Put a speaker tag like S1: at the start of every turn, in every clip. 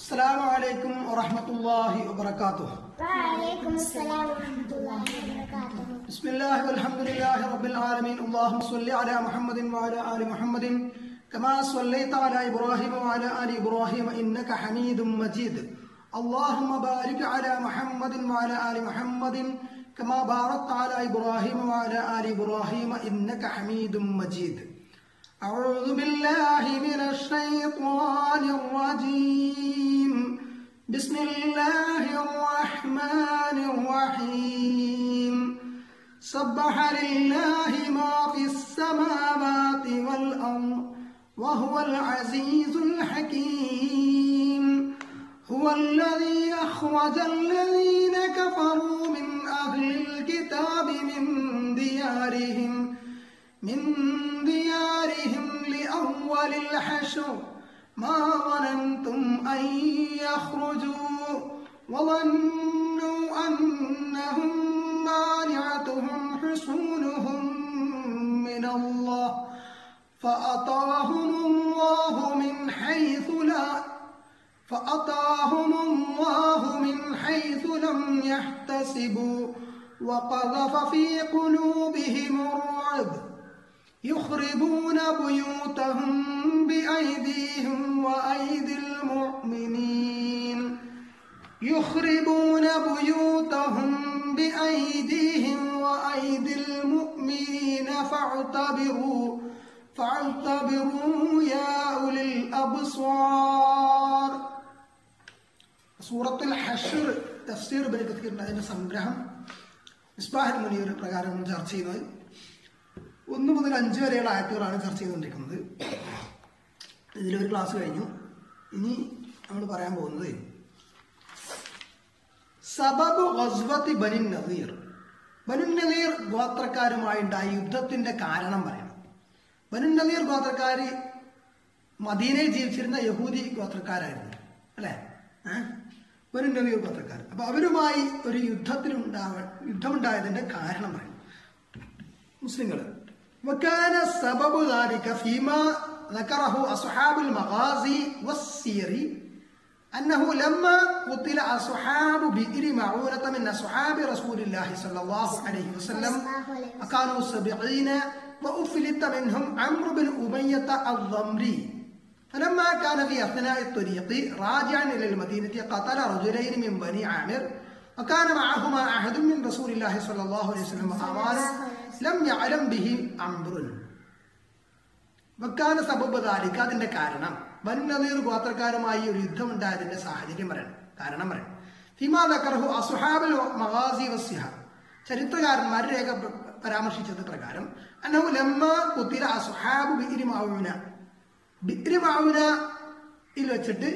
S1: السلام عليكم ورحمة الله وبركاته
S2: وعليكم السلام ورحمة الله وبركاته
S1: بسم الله والحمد لله رب العالمين اللهم صل على محمد وعلى آل محمد كما صليت على إبراهيم وعلى آل إبراهيم إنك حميد مجيد اللهم بارك على محمد وعلى آل محمد كما باركت على إبراهيم وعلى آل إبراهيم إنك حميد مجيد أعوذ بالله من الشيطان الرجيم بسم الله الرحمن الرحيم سبح لله ما في السماوات والأرض وهو العزيز الحكيم هو الذي أخرج الذين كفروا من أهل الكتاب من ديارهم من ديارهم لأول الحشر ما ظننتم أن يخرجوا وظنوا أنهم مانعتهم حصونهم من الله فأطاهم الله من حيث لا فأطاهم الله من حيث لم يحتسبوا وقذف في قلوبهم الرعب يخربون بيوتهم بأيديهم وأيدي المؤمنين يخربون بيوتهم بأيديهم وأيدي المؤمنين فاعتبروا فاعتبروا يا أولي الأبصار സൂറത്തുൽ ഹഷർ തഫ്സീർ ബനി കത്തീറിന്റെ അതിന്റെ സംഗ്രഹം മിസ്ബാഹിൽ മുനീർ പ്രകാരം നമ്മൾ ചർച്ച ചെയ്യുന്നത് ഒന്ന് മുതൽ അഞ്ച് വരെയുള്ള ആയത്തുകളാണ് ചർച്ച ചെയ്തുകൊണ്ടിരിക്കുന്നത് ഇതിലൊരു ക്ലാസ് കഴിഞ്ഞു ഇനി നമ്മൾ പറയാൻ പോകുന്നത് സബബ് ഗസ്വത്തി ബനിൻ നദീർ ബനുൻ നദീർ ഗോത്രക്കാരുമായി ഉണ്ടായ യുദ്ധത്തിന്റെ കാരണം പറയണം ബനുൻ നദീർ ഗോത്രക്കാര് മദീനയിൽ ജീവിച്ചിരുന്ന യഹൂദി ഗോത്രക്കാരായിരുന്നു അല്ലേ ഏഹ് ബനുൻ നദീർ ഗോത്രക്കാർ അപ്പൊ അവരുമായി ഒരു യുദ്ധത്തിലുണ്ടാവ യുദ്ധമുണ്ടായതിന്റെ കാരണം പറയും മുസ്ലിങ്ങൾ وكان السبب ذلك فيما ذكره أصحاب المغازي والسير أنه لما قتل أصحاب بئر معونة من أصحاب رسول الله صلى الله عليه وسلم كانوا سبعين وأفلت منهم عمرو بن أمية الضمري فلما كان في أثناء الطريق راجعا إلى المدينة قتل رجلين من بني عامر وكان معهما أحد من رسول الله صلى الله عليه وسلم أمان لم يعلم به عمرو വക്കാന സബബ് ദാലിക അതിന്റെ കാരണം വന്നതീർ ഗോത്രക്കാരുമായി ഒരു യുദ്ധം ഉണ്ടായതിന്റെ സാഹചര്യം പറയണം കാരണം പറയണം ഫിമാ ദക്കറഹു അസുഹാബിൽ മഗാസി വസ്യഹ ചരിത്രകാരന്മാർ രേഖ പരാമർശിച്ചത് പ്രകാരം അന്നഹു ലമ്മ കുത്തിര അസുഹാബ് ബിരി മാവുന ബിരി മാവുനയിൽ വെച്ചിട്ട്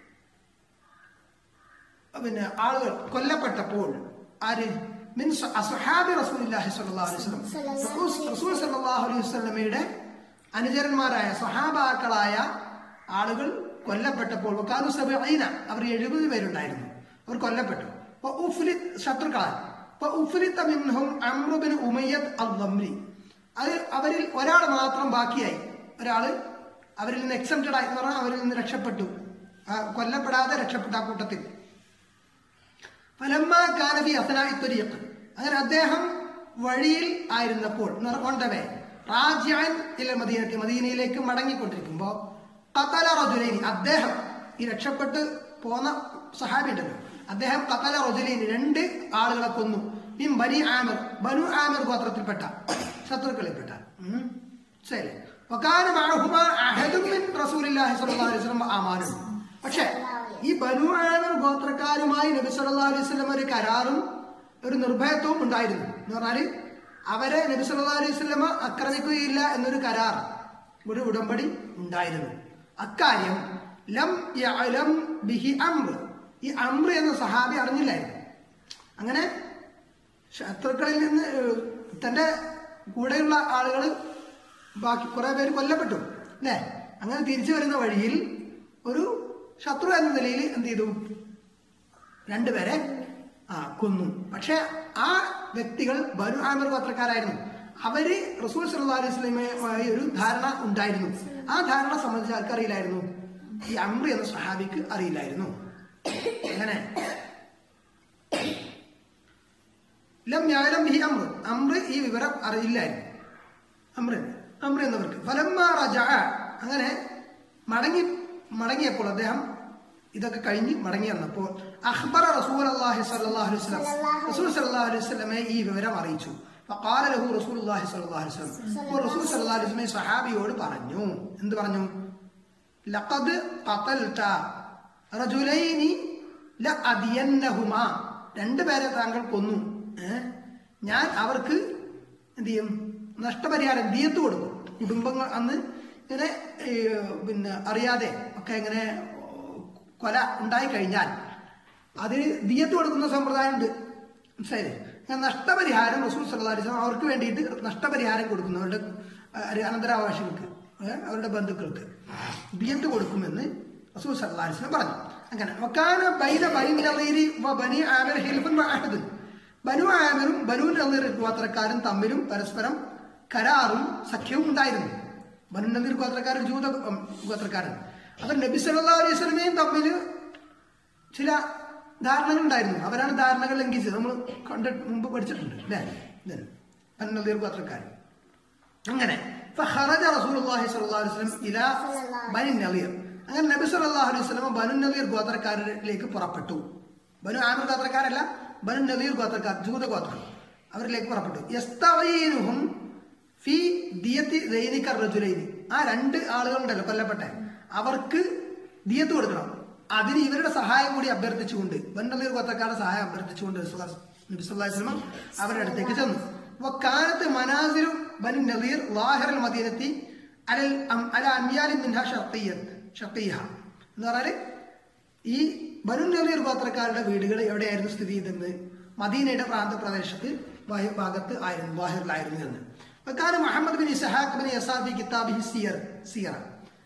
S1: പിന്നെ ആളുകൾ കൊല്ലപ്പെട്ടപ്പോൾ ആര് മിൻ അസുഹാബി റസൂലുള്ളാഹി സ്വല്ലല്ലാഹു അലൈഹി വസല്ലം റസൂൽ സല്ലല്ലാഹു അലൈഹി വസല്ലമയുടെ അനുചരന്മാരായ സഹാബാക്കളായ ആളുകൾ കൊല്ലപ്പെട്ടപ്പോൾ വക്കാലു സബീന അവർ എഴുപത് പേരുണ്ടായിരുന്നു അവർ കൊല്ലപ്പെട്ടു അപ്പൊ ഉഫ്ലി ശത്രുക്കളാൽ അപ്പൊ ഉഫ്ലിത്ത മിൻഹും അമ്രുബിൻ ഉമയ്യദ് അൽ ദംരി അത് അവരിൽ ഒരാൾ മാത്രം ബാക്കിയായി ഒരാള് അവരിൽ നിന്ന് എക്സംറ്റഡ് ആയി എന്ന് പറഞ്ഞാൽ അവരിൽ നിന്ന് രക്ഷപ്പെട്ടു ആ, കൊല്ലപ്പെടാതെ രക്ഷപ്പെട്ട ആ കൂട്ടത്തിൽ ഫലമ്മ കാനബി അസനായിത്തൊരിയക്ക് അങ്ങനെ അദ്ദേഹം വഴിയിൽ ആയിരുന്നപ്പോൾ ഓണ്ടവേ റാജ്യാൻ ഇല്ല മദീനത്തി മദീനയിലേക്ക് മടങ്ങിക്കൊണ്ടിരിക്കുമ്പോൾ കത്തല റജുലൈനി അദ്ദേഹം ഈ രക്ഷപ്പെട്ട് പോന്ന സഹാബി ഉണ്ടല്ലോ അദ്ദേഹം കത്തല റജുലൈനി രണ്ട് ആളുകളെ കൊന്നു മിൻ ബനി ആമിർ ബനു ആമിർ ഗോത്രത്തിൽപ്പെട്ട ശത്രുക്കളിൽപ്പെട്ട ഉം. ശരി വകാന മഅഹുമാ അഹദും മിൻ റസൂലില്ലാഹി സ്വല്ലല്ലാഹു അലൈഹി വസല്ലം അമാനും പക്ഷേ ഈ ബനു ആമിർ ഗോത്രക്കാരുമായി നബി സല്ലല്ലാഹു അലൈഹി വസല്ലം ഒരു കരാറും ഒരു നിർഭയത്വവും ഉണ്ടായിരുന്നു എന്ന് പറഞ്ഞാല് അവരെ നബി സല്ലല്ലാഹു അലൈഹി വസല്ലമ ആക്രമിക്കുകയില്ല എന്നൊരു കരാർ ഒരു ഉടമ്പടി ഉണ്ടായിരുന്നു അക്കാര്യം ലം യഅലം ബിഹി അംർ ഈ അംർ എന്ന സഹാബി അറിഞ്ഞില്ലായിരുന്നു അങ്ങനെ ശത്രുക്കളിൽ നിന്ന് ഏഹ്, തന്റെ കൂടെയുള്ള ആളുകൾ ബാക്കി കുറെ പേര് കൊല്ലപ്പെട്ടു അല്ലേ അങ്ങനെ തിരിച്ചു വരുന്ന വഴിയിൽ ഒരു ശത്രു എന്ന നിലയിൽ എന്ത് ചെയ്തു രണ്ടുപേരെ ആ കൊന്നു പക്ഷെ ആ വ്യക്തികൾ ബനു ആമിർ ഗോത്രക്കാരായിരുന്നു അവര് റസൂൽ സല്ലല്ലാഹു അലൈഹി വസല്ലമയുമായി ഒരു ധാരണ ഉണ്ടായിരുന്നു ആ ധാരണ സംബന്ധിച്ച് ആർക്കറിയില്ലായിരുന്നു ഈ അമ്രി എന്ന സഹാബിക്ക് അറിയില്ലായിരുന്നു അങ്ങനെ ലം യാലം ബിഹി അമ്ര അമ്ര ഈ വിവരം അറിയില്ലായിരുന്നു അമ്ര അമ്ര എന്നവർക്ക് ഫലമ്മ റജ അങ്ങനെ മടങ്ങി മടങ്ങിയപ്പോൾ അദ്ദേഹം ഇതൊക്കെ കഴിഞ്ഞ് മടങ്ങി വന്നപ്പോൾ അഖ്ബറ റസൂൽ അള്ളാഹി സല്ലല്ലാഹു അലൈഹി വസല്ലം റസൂൽ സല്ലല്ലാഹു അലൈഹി വസല്ലമയെ ഈ വിവരം അറിയിച്ചു فقال له رسول الله صلى الله عليه وسلم അപ്പോൾ റസൂൽ സല്ലല്ലാഹു അലൈഹി വസല്ലം സഹാബിയോട് പറഞ്ഞു എന്ത് പറഞ്ഞു ലഖദ് ഖതൽത റജുലൈനി ലഅദിയന്നഹുമാ രണ്ടുപേരെ താങ്കൾ കൊന്നു ഏ? ഞാൻ അവർക്ക് എന്ത് ചെയ്യും നഷ്ടപരിഹാരം ദിയത്ത് കൊടുക്കും കുടുംബങ്ങൾ അന്ന് ഇങ്ങനെ ഈ, പിന്നെ അറിയാതെ ഒക്കെ ഇങ്ങനെ കൊല ഉണ്ടായി കഴിഞ്ഞാൽ അതിന് ദിയത്ത് കൊടുക്കുന്ന സമ്പ്രദായമുണ്ട് മനസ്സിലായില്ലേ അങ്ങനെ നഷ്ടപരിഹാരം റസൂൽ സല്ലല്ലാഹു അലൈഹി വസല്ലം അവർക്ക് വേണ്ടിയിട്ട് നഷ്ടപരിഹാരം കൊടുക്കുന്നു അവരുടെ അഹ് അനന്തരാവകാശികൾക്ക് ഏ, അവരുടെ ബന്ധുക്കൾക്ക് ദിയത്ത് കൊടുക്കുമെന്ന് റസൂൽ സല്ലല്ലാഹു അലൈഹി വസല്ലം പറഞ്ഞു അങ്ങനെ വക്കാന ബൈന ബനി നളീരി വ ബനി ആമിർ ഹിൽഫുൻ വ അഹദുൻ ബനു ആമിറും ബനു നളീർ ഗോത്രക്കാരും തമ്മിലും പരസ്പരം കരാറും സഖ്യവും ഉണ്ടായിരുന്നു ബനു നളീർ ഗോത്രക്കാരും ജൂത ഉം, ഗോത്രക്കാരൻ അവർ നബി സല്ലല്ലാഹു അലൈഹി വസല്ലമയും തമ്മിൽ ചില ധാരണകൾ ഉണ്ടായിരുന്നു അവരാണ് ധാരണകൾ ലംഘിച്ചത് നമ്മൾ കണ്ടിട്ട് മുമ്പ് പഠിച്ചിട്ടുണ്ട് അല്ലേ ഇതന്നെ. ബനു നളീർ ഗോത്രക്കാരൻ അങ്ങനെ فخرج رسول الله صلى الله عليه وسلم الى ബനി നളീർ അങ്ങനെ നബി സല്ലല്ലാഹു അലൈഹി വസല്ലം ബനു നളീർ ഗോത്രക്കാരിലേക്ക് പുറപ്പെട്ടു ബനു ആമിർ ഗോത്രക്കാരല്ല ബനു നളീർ ഗോത്രക്കാർ ജൂത ഗോത്രം അവരിലേക്ക് പുറപ്പെട്ടു യസ്തഈനുഹും ഫി ദിയത്തി ദൈനിക റജുലൈനി ആ രണ്ട് ആളുകളുണ്ടല്ലോ കൊല്ലപ്പെട്ടെ അവർക്ക് ദിയത്ത് കൊടുക്കണം അതിന് ഇവരുടെ സഹായം കൂടി അഭ്യർത്ഥിച്ചുകൊണ്ട് ബനു നളീർ ഗോത്രക്കാരുടെ സഹായം അഭ്യർത്ഥിച്ചുകൊണ്ട് റസൂൽ നബി സല്ലല്ലാഹു അലൈഹി വസല്ലം അവരുടെ അടുത്തേക്ക് ചെന്നു وكانت منازل بني النضير ظاهر المدينة على الأم... على أميال منها شرقيا شرقيها എന്ന് പറഞ്ഞാല് ഈ ബനു നളീർ ഗോത്രക്കാരുടെ വീടുകൾ എവിടെയായിരുന്നു സ്ഥിതി ചെയ്തിരുന്നത് മദീനയുടെ പ്രാന്ത പ്രദേശത്ത് വായ- ഭാഗത്ത് ആയിരുന്നു വാഹിറിലായിരുന്നു എന്ന് وكان محمد بن إسحاق بن يسار في كتابه السير سيرة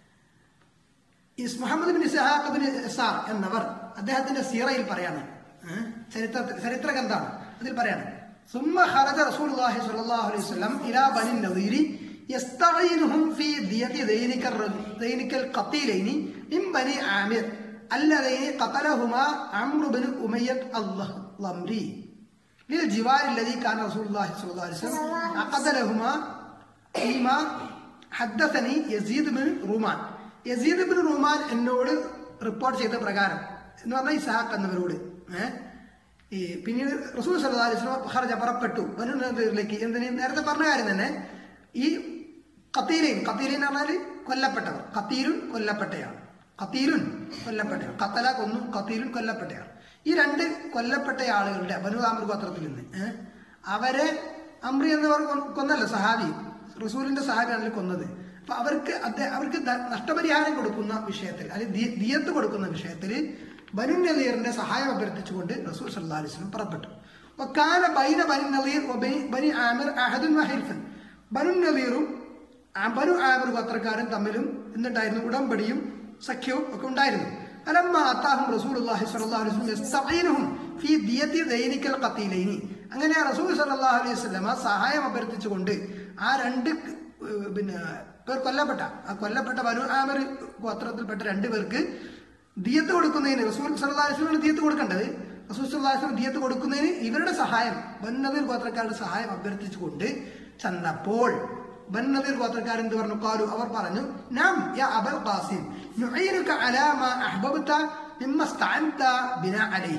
S1: ഇസ് Muhammad bin Ishaq bin Yasar എന്നവർ അദ്ദേഹത്തിന്റെ സീറയിൽ പറയാണ് ഏ? ചരിത്ര ചരിത്ര ഗ്രന്ഥാണ് അതിൽ പറയാണ് ثم خرج رسول الله صلى الله عليه وسلم الى بني النضير يستعينهم في دية ذينك الرجل ذينك القتيلين من بني عامر اللذين قتلهما عمرو بن أمية الضمري للجوار الذي كان رسول الله صلى الله عليه وسلم عقد لهما فيما ഹദ്ദസനി Yazid bin Ruman Yazid bin Ruman എന്നോട് റിപ്പോർട്ട് ചെയ്ത പ്രകാരം എന്ന് പറഞ്ഞാൽ ഇസഹാക്ക് എന്നവരോട് ഏഹ് ഈ പിന്നീട് റസൂൽ സല്ലല്ലാഹു അലൈഹി വസല്ലം ഖറജ പുറപ്പെട്ടു ബനു നദീറിലേക്ക് എന്തിന് നേരത്തെ പറഞ്ഞ കാര്യം തന്നെ ഈ കത്തീലയും കത്തീലയും എന്ന് പറഞ്ഞാൽ കൊല്ലപ്പെട്ടവർ കത്തീലുൻ കൊല്ലപ്പെട്ടയാൾ കത്തീലുൻ കൊല്ലപ്പെട്ടയാൾ കത്തല കൊന്നു കത്തീലുൻ കൊല്ലപ്പെട്ടയാൾ ഈ രണ്ട് കൊല്ലപ്പെട്ട ആളുകളുടെ ബനു ആമിർ ഗോത്രത്തിൽ നിന്ന് ഏഹ് അവരെ അമ്രി എന്നവർ കൊ- കൊന്നല്ലോ സഹാബി റസൂലിന്റെ സഹാബിയാണല്ലോ കൊന്നത് അപ്പൊ അവർക്ക് അദ്ദേഹം അവർക്ക് ധ- നഷ്ടപരിഹാരം കൊടുക്കുന്ന വിഷയത്തിൽ അല്ലെങ്കിൽ ദി- ദിയത്ത് കൊടുക്കുന്ന വിഷയത്തിൽ ബനു നദീറിന്റെ സഹായം അഭ്യർത്ഥിച്ചുകൊണ്ട് റസൂൽ സല്ലല്ലാഹു അലൈഹി വസല്ലം പുറപ്പെട്ടു വക്കാന ബൈന ബനു നദീർ വബൈ ബനി ആമിർ അഹദുൻ വഹിൽഫൻ ബനു നദീറും ആ ബനു ആമിർ ഗോത്രക്കാരും തമ്മിലും എന്തുണ്ടായിരുന്നു ഉടമ്പടിയും സഖ്യവും ഒക്കെ ഉണ്ടായിരുന്നു فلما أتاهم رسول الله صلى الله عليه وسلم يستعينهم في دية ذينك القتيلين അങ്ങനെ റസൂൽ സല്ലല്ലാഹു അലൈഹി വസല്ലമ സഹായം അഭ്യർത്ഥിച്ചുകൊണ്ട് ആ രണ്ട് ഏർ പിന്നെ പേർ കൊല്ലപ്പെട്ട ആ കൊല്ലപ്പെട്ട ബനു ആമിർ ഗോത്രത്തിൽപ്പെട്ട രണ്ട് പേർക്ക് ദിയത്ത് കൊടുക്കുന്നതിന് റസൂൽ സല്ലല്ലാഹു അലൈഹി വസല്ലം ദിയത്ത് കൊടുക്കേണ്ടത് റസൂൽ സല്ലല്ലാഹു അലൈഹി വസല്ലം ദിയത്ത് കൊടുക്കുന്നതിന് ഇവരുടെ സഹായം ബന്നവീർ ഗോത്രക്കാരുടെ സഹായം അഭ്യർത്ഥിച്ചുകൊണ്ട് ചെന്നപ്പോൾ ബന്നവീർ ഗോത്രക്കാർ എന്ത് പറഞ്ഞു കാലു അവർ പറഞ്ഞു നാം യാ അബൽ ഖാസിം നുഈനുക അലാ മാ അഹ്ബബ്ത മിമ്മ സ്തഅൻത ബിനാ അലൈഹി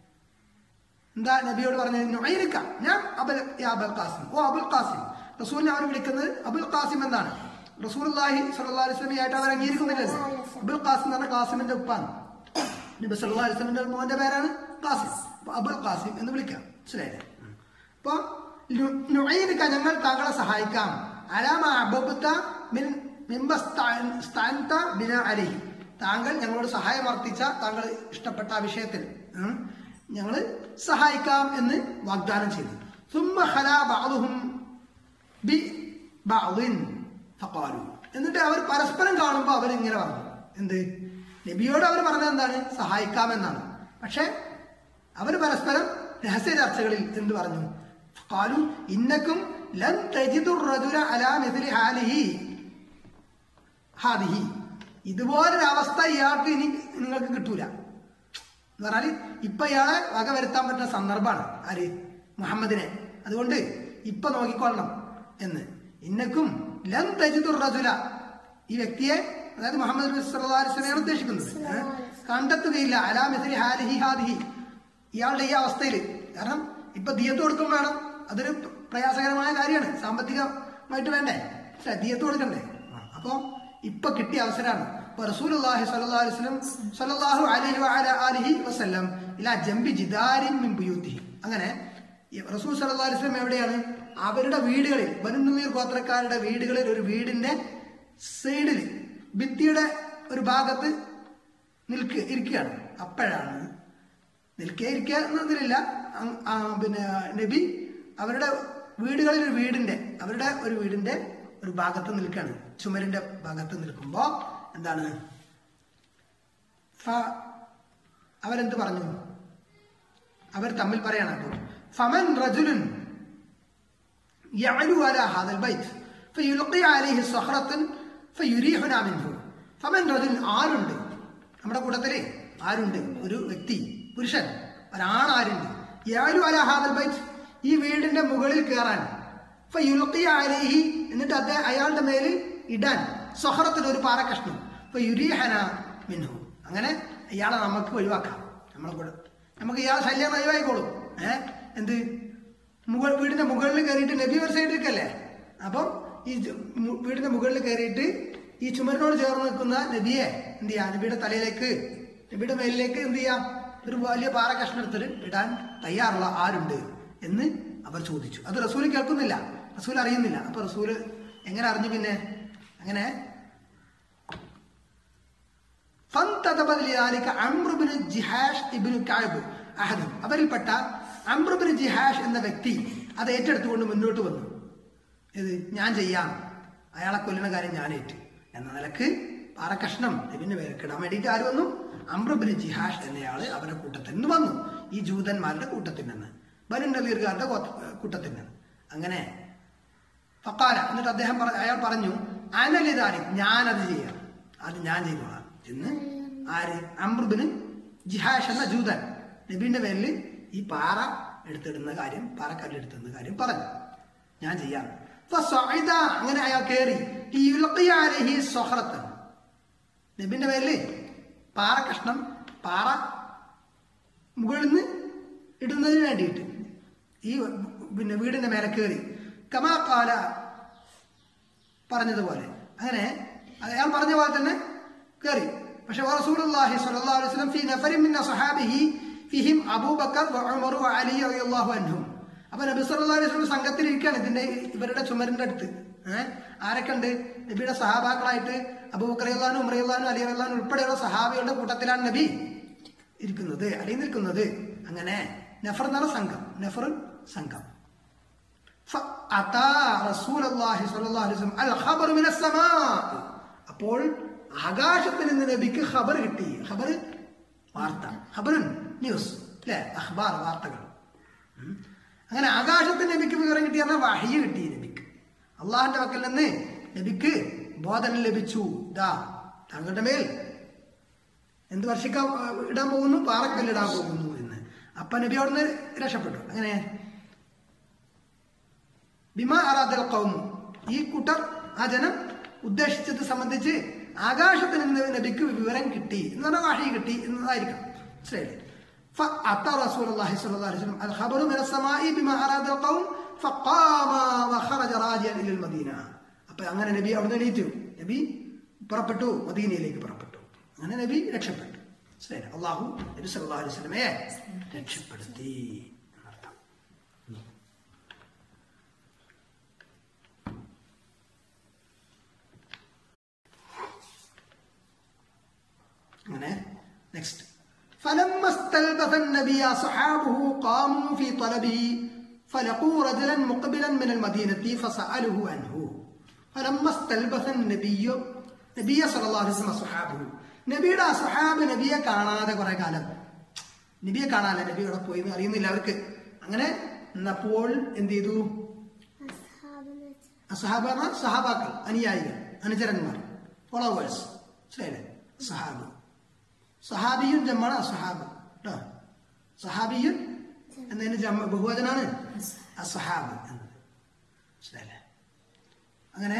S1: എന്താ നബിയോട് പറഞ്ഞത് നുഐരിക്ക ഞാൻ അബൽ യാ അബുൽ ഖാസിം ഓ അബുൽ ഖാസിം റസൂലിനെ അവർ വിളിക്കുന്നത് അബുൽ ഖാസിം എന്നാണ് റസൂലുള്ളാഹി സ്വല്ലല്ലാഹു അലൈഹി വസല്ലം ആയിട്ട് അവർ അംഗീകരിക്കുന്നില്ലല്ലോ അബുൽ ഖാസിം എന്ന് പറഞ്ഞ ഖാസിമിന്റെ ഉപ്പാണ് നബി സല്ലല്ലാഹു അലൈഹി വസല്ലമിന്റെ മോന്റെ പേരാണ് ഖാസിം അപ്പൊ അബുൽ ഖാസിം എന്ന് വിളിക്കാം മനസ്സിലായില്ലേ അപ്പൊ നുഐരിക്ക ഞങ്ങൾ താങ്കളെ സഹായിക്കാം അലാമ അബബത്ത മിൻ മിമ്പ സ്താൻ- സ്താൻത ബിന അലൈഹി താങ്കൾ ഞങ്ങളോട് സഹായം വർത്തിച്ച താങ്കൾ ഇഷ്ടപ്പെട്ട ആ വിഷയത്തിൽ ഉം, ഞങ്ങൾ സഹായിക്കാം എന്ന് വാഗ്ദാനം ചെയ്തു ثم خلا بعضهم ببعض فقالوا എന്നിട്ട് അവർ പരസ്പരം കാണുമ്പോൾ അവർ ഇങ്ങനെ പറഞ്ഞു എന്ത് നബിയോട് അവർ പറഞ്ഞത് എന്താണ് സഹായിക്കാമെന്നാണ് പക്ഷെ അവർ പരസ്പരം രഹസ്യ ചർച്ചകളിൽ എന്ത് പറഞ്ഞു കാലു ഇന്നക്കും ലൻ തജിദുർ റജുല അലാ മിഥിലി ഹാലിഹി ഹാദിഹി ഇതുപോലൊരു അവസ്ഥ ഇയാൾക്ക് ഇനി നിങ്ങൾക്ക് കിട്ടൂല എന്ന് പറഞ്ഞാല് ഇപ്പൊ ഇയാളെ വക വരുത്താൻ പറ്റുന്ന സന്ദർഭമാണ് ആര് മുഹമ്മദിനെ അതുകൊണ്ട് ഇപ്പൊ നോക്കിക്കൊള്ളണം എന്ന് ഇന്നക്കും ലം തജിദുർ റജുല ഈ വ്യക്തിയെ അതായത് മുഹമ്മദ് നബി സല്ലല്ലാഹു അലൈഹി വസല്ലമയാണ് ഉദ്ദേശിക്കുന്നത് ഏ? കണ്ടെത്തുകയില്ല അലാ മിസ്ലി ഹാലിഹി ഹാദിഹി ഇയാളുടെ ഈ അവസ്ഥയിൽ കാരണം ഇപ്പൊ ദിയത്ത് കൊടുക്കും വേണം അതൊരു പ്രയാസകരമായ കാര്യമാണ് സാമ്പത്തികമായിട്ട് വേണ്ടേ പക്ഷെ ദിയത്ത് കൊടുക്കണ്ടേ ആ, അപ്പൊ ഇപ്പൊ കിട്ടിയ അവസരമാണ് ഇപ്പൊ റസൂലുള്ളാഹി സ്വല്ലല്ലാഹു അലൈഹി വസല്ലം സ്വല്ലല്ലാഹു അലൈഹി വഅല ആലിഹി വസല്ലം ഇലാ ജംബി ജിദാരിൻ മിൻ ബുയൂത്തിഹി അങ്ങനെ ഈ റസൂൽ സല്ലല്ലാഹു അലൈഹി വസല്ലം എവിടെയാണ് അവരുടെ വീടുകളിൽ ബനുനീർ ഗോത്രക്കാരുടെ വീടുകളിൽ ഒരു വീടിന്റെ സൈഡിൽ ഭിത്തിയുടെ ഒരു ഭാഗത്ത് നിൽക്കുക ഇരിക്കുകയാണ് അപ്പോഴാണ് നിൽക്കുക ഇരിക്കുക എന്നതിലില്ല അങ്- ആ, പിന്നെ നബി അവരുടെ വീടുകളിൽ ഒരു വീടിന്റെ അവരുടെ ഒരു വീടിന്റെ ഒരു ഭാഗത്ത് നിൽക്കുകയാണ് ചുമരിന്റെ ഭാഗത്ത് നിൽക്കുമ്പോ എന്താണ് ഫ അവരെന്ത് പറഞ്ഞു അവർ തമ്മിൽ പറയാണ് അപ്പോൾ ഫമൻ റജുലുൻ يعلو على هذا البيت فيلقي عليه صخرة فيريحنا منه فمن رجل ആരുണ്ട് നമ്മുടെ കൂട്ടത്തില് ആരുണ്ട് ഒരു വ്യക്തി പുരുഷൻ ഒരാണാരുണ്ട് യാലു അല ഹാദൽ ബൈറ്റ് ഈ വീടിന്റെ മുകളിൽ കയറാൻ ഫയുൽഖി അലൈഹി എന്നിട്ട് അദ്ദേഹം അയാളുടെ മേലിൽ ഇടാൻ സൊഹറത്തിന് ഒരു പാറ കഷ്ണം ഫയുരീഹന മിൻഹു അങ്ങനെ ഇയാളെ നമുക്ക് ഒഴിവാക്കാം നമ്മളെ കൂടെ നമുക്ക് ഇയാൾ ശല്യം ഒഴിവായിക്കോളും ഏഹ് എന്ത് മുകൾ വീടിന്റെ മുകളിൽ കയറിയിട്ട് നബി ഒരു സൈഡിലേക്കല്ലേ അപ്പം ഈ ജ- മു- വീടിന്റെ മുകളിൽ കയറിയിട്ട് ഈ ചുമരിനോട് ചേർന്ന് നിൽക്കുന്ന നബിയെ എന്ത് ചെയ്യാം നബിയുടെ തലയിലേക്ക് നബിയുടെ മേലിലേക്ക് എന്ത് ചെയ്യാം ഒരു വലിയ പാറ കഷ്ണം എടുത്തിട്ട് ഇടാൻ തയ്യാറുള്ള ആരുണ്ട് എന്ന് അവർ ചോദിച്ചു അത് റസൂല് കേൾക്കുന്നില്ല റസൂൽ അറിയുന്നില്ല അപ്പൊ റസൂല് എങ്ങനെ അറിഞ്ഞു പിന്നെ അങ്ങനെ فانتدب لذلك عمرو بن ജിഹാഷ് ഇബ്നു കഅബ് അഹദ് അവരിൽപ്പെട്ട അംബ്രു ബിൻ ജിഹാഷ് എന്ന വ്യക്തി അത് ഏറ്റെടുത്തുകൊണ്ട് മുന്നോട്ട് വന്നു ഇത് ഞാൻ ചെയ്യാം അയാളെ കൊല്ലുന്ന കാര്യം ഞാൻ ഏറ്റു എന്ന നിലക്ക് പാറക്കഷ്ണം നബിന്റെ പേരക്കിടാൻ വേണ്ടിയിട്ട് ആര് വന്നു അംബ്രു ബിൻ ജിഹാഷ് എന്നയാള് അവരുടെ കൂട്ടത്തിൽ നിന്ന് വന്നു ഈ ജൂതന്മാരുടെ കൂട്ടത്തിൽ നിന്ന് ബനു നദീർകാരുടെ കൂട്ടത്തിൽ നിന്ന് അങ്ങനെ ഫക്കാല എന്നിട്ട് അദ്ദേഹം പറ- അയാൾ പറഞ്ഞു അനലിതാനി ഞാനത് ചെയ്യാം അത് ഞാൻ ചെയ്തോളാം എന്ന് ആര് അമൃബിന് ജിഹാഷ് എന്ന ജൂതൻ നബീന്റെ പേരിൽ ഈ പാറ എടുത്തിടുന്ന കാര്യം പാറക്കല്ല് എടുത്തിടുന്ന കാര്യം പറഞ്ഞു ഞാൻ ചെയ്യാം ഫസഅദ, അങ്ങനെ അയാൾ കയറി നബിന്റെ പേരിൽ പാറ കഷ്ണം പാറ മുകളിൽ നിന്ന് ഇടുന്നതിന് വേണ്ടിയിട്ട് ഈ പിന്നെ വീടിന്റെ മേലെ കയറി കമാ കാല പറഞ്ഞതുപോലെ അങ്ങനെ അയാൾ പറഞ്ഞ പോലെ തന്നെ കയറി പക്ഷെ റസൂലുള്ളാഹി സ്വല്ലല്ലാഹു അലൈഹി വസല്ലം ഫീ നഫരിൻ മിൻ അസ്ഹാബിഹി ഫീഹിം അബൂബക്കർ വഉമർ വഅലി റളിയല്ലാഹു അൻഹും അപ്പൊ നബി സല്ലല്ലാഹു അലൈഹി വസല്ലം സംഘത്തിൽ ഇരിക്കുകയാണ് ഇതിന്റെ ഇവരുടെ ചുമരിന്റെ അടുത്ത് ഏഹ് ആരൊക്കെ ഉണ്ട് നബിയുടെ സഹാബാക്കളായിട്ട് അബൂബക്കർ റളിയല്ലാഹു ഉമർ റളിയല്ലാഹു അലി റളിയല്ലാഹു ഉൾപ്പെടെയുള്ള സഹാബികളുടെ കൂട്ടത്തിലാണ് നബി ഇരിക്കുന്നത് അടി നിൽക്കുന്നത് അങ്ങനെ നഫർ എന്ന് പറഞ്ഞ സംഘം നഫർ സംഘം فأتى رسول الله صلى الله عليه وسلم الخبر من السماء അപ്പോൾ ആകാശത്തിൽ നിന്ന് നബിക്ക് ഖബർ കിട്ടി ഖബർ വാർത്ത ഖബറുൻ ന്യൂസ് അല്ലെ അഖ്ബാർ വാർത്തകൾ ഉം. അങ്ങനെ ആകാശത്തിൽ നബിക്ക് വിവരം കിട്ടി പറഞ്ഞാൽ വഹയ്യ കിട്ടി നബിക്ക് അള്ളാഹിന്റെ പക്കൽ നിന്ന് നബിക്ക് ബോധനം ലഭിച്ചു ദാ താങ്കളുടെ മേൽ എന്ത് വർഷിക്കാൻ ഇടാൻ പോകുന്നു പാറക്കല്ലിടാൻ പോകുന്നു എന്ന് അപ്പൊ നബി അവിടുന്ന് രക്ഷപ്പെട്ടു അങ്ങനെ ബിമാ അറാദൽ കൗമു ഈ കൂട്ടർ ആ ജനം ഉദ്ദേശിച്ചത് സംബന്ധിച്ച് ആകാശത്തിൽ നിന്ന് നബിക്ക് വിവരം കിട്ടി എന്ന് പറഞ്ഞാൽ വാഹി കിട്ടി എന്നതായിരിക്കാം മനസ്സിലായില്ലേ فأتى رسول الله صلى الله عليه وسلم الخبر من السماء بما أراد القوم فقام وخرج راجعا إلى المدينة അപ്പൊ അങ്ങനെ നബി അവിടെ എണീറ്റു നബി പുറപ്പെട്ടു മദീനയിലേക്ക് പുറപ്പെട്ടു അങ്ങനെ നബി രക്ഷപ്പെട്ടു മനസ്സിലായില്ലേ അള്ളാഹു നബി സല്ലല്ലാഹു അലൈഹി വസല്ലമയെ രക്ഷപ്പെടുത്തി എന്നർത്ഥം അങ്ങനെ നെക്സ്റ്റ് فلما استلبث النبي أصحابه قاموا في طلبه فلقوا رجلا مقبلا من المدينة فسأله عنه فلما استلبث النبي നബിയ സല്ലല്ലാഹു അലൈഹി വസല്ലം അസ്ഹാബുഹു നബിയുടെ അസ്ഹാബ് നബിയെ കാണാതെ കുറെ കാലം നബിയെ കാണാനല്ല നബി അവിടെ പോയി എന്ന് അറിയുന്നില്ല അവർക്ക് അങ്ങനെ എന്നപ്പോൾ എന്ത് ചെയ്തു
S2: അസ്ഹാബെന്ന് വെച്ചാൽ
S1: അസഹാബ സഹാബാക്കൾ അനുയായികൾ അനുചരന്മാർ ഫോളോവേഴ്സ് മനസ്സിലായില്ലേ സഹാബ് സഹാബിയും ജമ്മാണ് അസഹാബ് കേട്ടോ സഹാബിയും എന്നതിന് ജമ്മ ബഹുവചനാണ് അസഹാബ് എന്നത് മനസ്സിലായില്ലേ അങ്ങനെ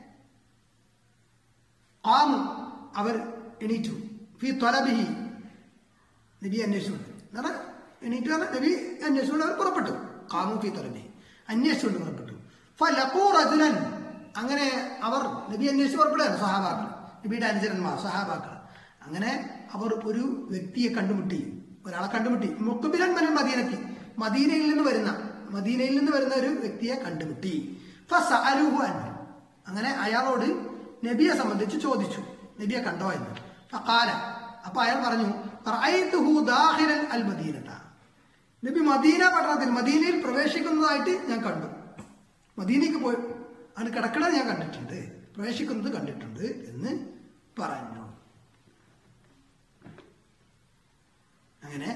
S1: ആമു അവർ എണീറ്റു ഫി ത്വലബിഹി നബി അന്വേഷിച്ചുകൊണ്ട് എന്താണ് എണീറ്റ് പറഞ്ഞാൽ നബി അന്വേഷിച്ചുകൊണ്ട് അവർ പുറപ്പെട്ടു കാമു ഫി ത്വലബിഹി അന്വേഷിച്ചുകൊണ്ട് പുറപ്പെട്ടു ഫലഖൂ റജുലൻ അങ്ങനെ അവർ നബി അന്വേഷിച്ച് പുറപ്പെടുകയാണ് സഹാബാക്കൾ നബിയുടെ അനുചരന്മാർ സഹാബാക്കൾ അങ്ങനെ അവർ ഒരു വ്യക്തിയെ കണ്ടുമുട്ടി ഒരാളെ കണ്ടുമുട്ടി മുക്കുബിലൻ മനം മദീനത്തി മദീനയിൽ നിന്ന് വരുന്ന മദീനയിൽ നിന്ന് വരുന്ന ഒരു വ്യക്തിയെ കണ്ടുമുട്ടി ഫസഅലുഹു അൻഹു. അങ്ങനെ അയാളോട് നബിയെ സംബന്ധിച്ച് ചോദിച്ചു നബിയെ കണ്ടോ എന്ന് ഫഖാല അപ്പൊ അയാൾ പറഞ്ഞു റഅയ്തുഹു ദാഖിലൻ അൽ മദീനത നബി മദീന പട്ടണത്തിൽ മദീനയിൽ പ്രവേശിക്കുന്നതായിട്ട് ഞാൻ കണ്ടു മദീനയ്ക്ക് പോയി അത് കിടക്കണത് ഞാൻ കണ്ടിട്ടുണ്ട് പ്രവേശിക്കുന്നത് കണ്ടിട്ടുണ്ട് എന്ന് പറഞ്ഞു അങ്ങനെ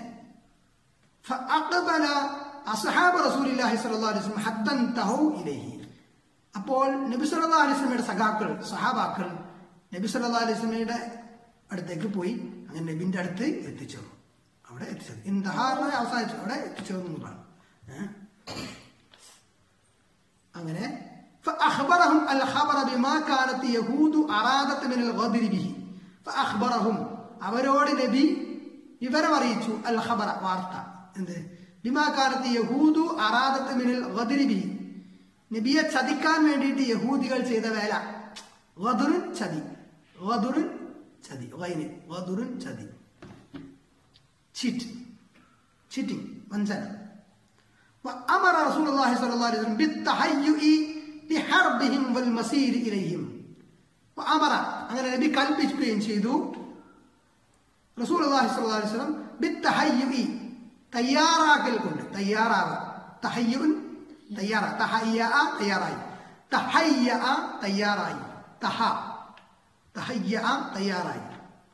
S1: فأقبل أصحاب رسول الله صلى الله عليه وسلم حتى انتهوا إليه അപ്പോൾ നബി സല്ലല്ലാഹു അലൈഹി വസല്ലമയുടെ സഖാക്കൾ സഹാബാക്കൾ നബി സല്ലല്ലാഹു അലൈഹി വസല്ലമയുടെ അടുത്തേക്ക് പോയി അങ്ങനെ നബിന്റെ അടുത്ത് എത്തിച്ചേർന്നു അവിടെ എത്തിച്ചേർന്നു ഇന്ദഹാറിനെ അവസാനിച്ചു അവിടെ എത്തിച്ചേർന്നു എന്നുള്ളതാണ് ഏഹ്? അങ്ങനെ فأخبرهم الخبر بما كانت يهود أرادت من الغدر به فأخبرهم അവരോട് നബി വിവരം അറിയിച്ചു അൽ ഖബറ വാർത്ത എന്ത് ബിമാ കാലത്ത് യഹൂദു അറാദത്ത് മിനൽ ഗദ്രി ബിഹി നബിയെ ചതിക്കാൻ വേണ്ടിയിട്ട് യഹൂദികൾ ചെയ്ത വേല ഗദുറുൻ ചതി ഗദുറുൻ ചതി ഗൈന് ഗദുറുൻ ചതി ചീറ്റ് ചീറ്റിംഗ് വഞ്ചന وأمر رسول الله صلى الله عليه وسلم بالتهيؤ لحربهم والمسير إليهم وأمر അങ്ങനെ നബി കൽപ്പിക്കുകയും ചെയ്തു റസൂൽ അള്ളാഹി സ്വല്ലല്ലാഹു അലൈഹി വസല്ലം ബിത്തഹയ്യുഇ തയ്യാറാക്കൽ കൊണ്ട് തയ്യാറാവുക തഹയ്യുൻ തയ്യാറ തഹയ്യ തയ്യാറായി തഹയ്യ തയ്യാറായി തഹ തഹയ്യ തയ്യാറായി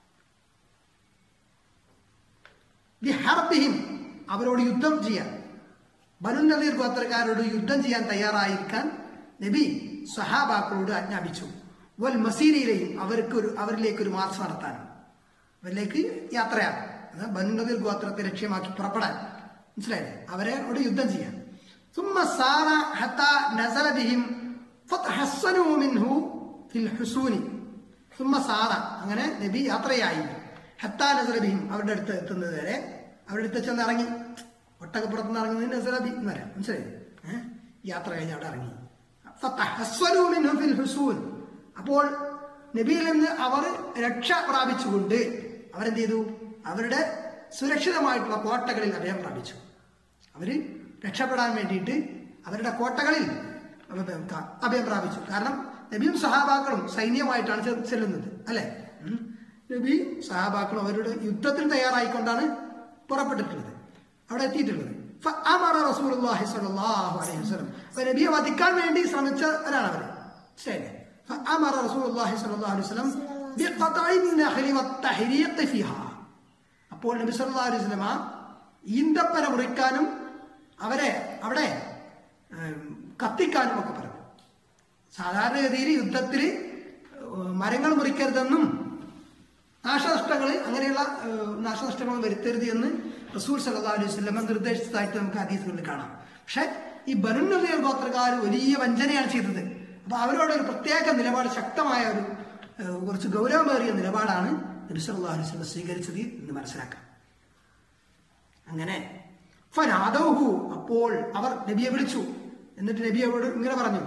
S1: ബിഹർബിഹിം അവരോട് യുദ്ധം ചെയ്യാൻ ബനു നദീർ ഗോത്രക്കാരോട് യുദ്ധം ചെയ്യാൻ തയ്യാറായിരിക്കാൻ നബി സഹാബാക്കളോട് ആജ്ഞാപിച്ചു വൽ മസീരയിലെയും അവർക്ക് ഒരു അവരിലേക്ക് ഒരു മാർച്ച് നടത്താൻ അവരിലേക്ക് യാത്രയാണ് അത് ബനു നദീർ ഗോത്രത്തെ ലക്ഷ്യമാക്കി പുറപ്പെടാൻ മനസ്സിലായില്ലേ അവരോട് യുദ്ധം ചെയ്യാൻ ثم سار حتى نزل بهم فتحسنوا منه في الحصون ثم سار അങ്ങനെ നബി യാത്രയായി ഹത്താ നസല ബിഹിം അവരുടെ അടുത്ത് എത്തുന്നത് വരെ അവരുടെ അടുത്ത് ചെന്ന് ഇറങ്ങി ഒട്ടകപ്പുറത്ത് നിന്ന് ഇറങ്ങുന്നതിന് നസല ബി എന്ന് പറയാം മനസ്സിലായി ഏഹ് യാത്ര കഴിഞ്ഞ് അവിടെ ഇറങ്ങി ഫതഹസ്സനൂ മിൻഹു ഫിൽ ഹുസൂൻ അപ്പോൾ നബിയിൽ നിന്ന് അവർ രക്ഷ പ്രാപിച്ചുകൊണ്ട് അവരെന്ത് ചെയ്തു അവരുടെ സുരക്ഷിതമായിട്ടുള്ള കോട്ടകളിൽ അഭയം പ്രാപിച്ചു അവര് രക്ഷപ്പെടാൻ വേണ്ടിയിട്ട് അവരുടെ കോട്ടകളിൽ അഭയം ക- അഭയം പ്രാപിച്ചു കാരണം നബിയും സഹാബാക്കളും സൈന്യമായിട്ടാണ് ചെ- ചെല്ലുന്നത് അല്ലെ ഉം. നബി സഹാബാക്കളും അവരുടെ യുദ്ധത്തിന് തയ്യാറായിക്കൊണ്ടാണ് പുറപ്പെട്ടിട്ടുള്ളത് അവിടെ എത്തിയിട്ടുള്ളത് ഫഅമറ റസൂലുള്ളാഹി സ്വല്ലല്ലാഹു അലൈഹി വസല്ലം അപ്പോൾ നബിയെ വധിക്കാൻ വേണ്ടി ശ്രമിച്ചവരാണ് അവർ ശരി فأمر رسول الله صلى الله عليه وسلم بقطع النخل والتحريق فيها അപ്പോൾ നബി സല്ലല്ലാഹു അലൈഹി വസല്ലമ ഈന്തപ്പന മുറിക്കാനും അവരെ അവിടെ ഉം, കത്തിക്കാനും ഒക്കെ പറഞ്ഞു സാധാരണഗതിയിൽ യുദ്ധത്തിൽ മരങ്ങൾ മുറിക്കരുതെന്നും നാശനഷ്ടങ്ങൾ അങ്ങനെയുള്ള ഏഹ്, നാശനഷ്ടങ്ങൾ വരുത്തരുത് എന്ന് റസൂൽ സല്ലല്ലാഹു അലൈഹി വസല്ലമ നിർദ്ദേശിച്ചതായിട്ട് നമുക്ക് ഹദീസുകളിൽ കാണാം പക്ഷെ ഈ ബനുനദിയർ ഗോത്രക്കാർ വലിയ വഞ്ചനയാണ് ചെയ്തത് അപ്പൊ അവരോട് ഒരു പ്രത്യേക നിലപാട് ശക്തമായ ഒരു ഏഹ്, കുറച്ച് ഗൗരവമേറിയ നിലപാടാണ് നബി സല്ലല്ലാഹു അലൈഹി വസല്ലം സ്വീകരിച്ചത് എന്ന് മനസ്സിലാക്കാം അങ്ങനെ ഫനാദൗഹു അപ്പോൾ അവർ നബിയെ വിളിച്ചു എന്നിട്ട് നബിയോട് ഇങ്ങനെ പറഞ്ഞു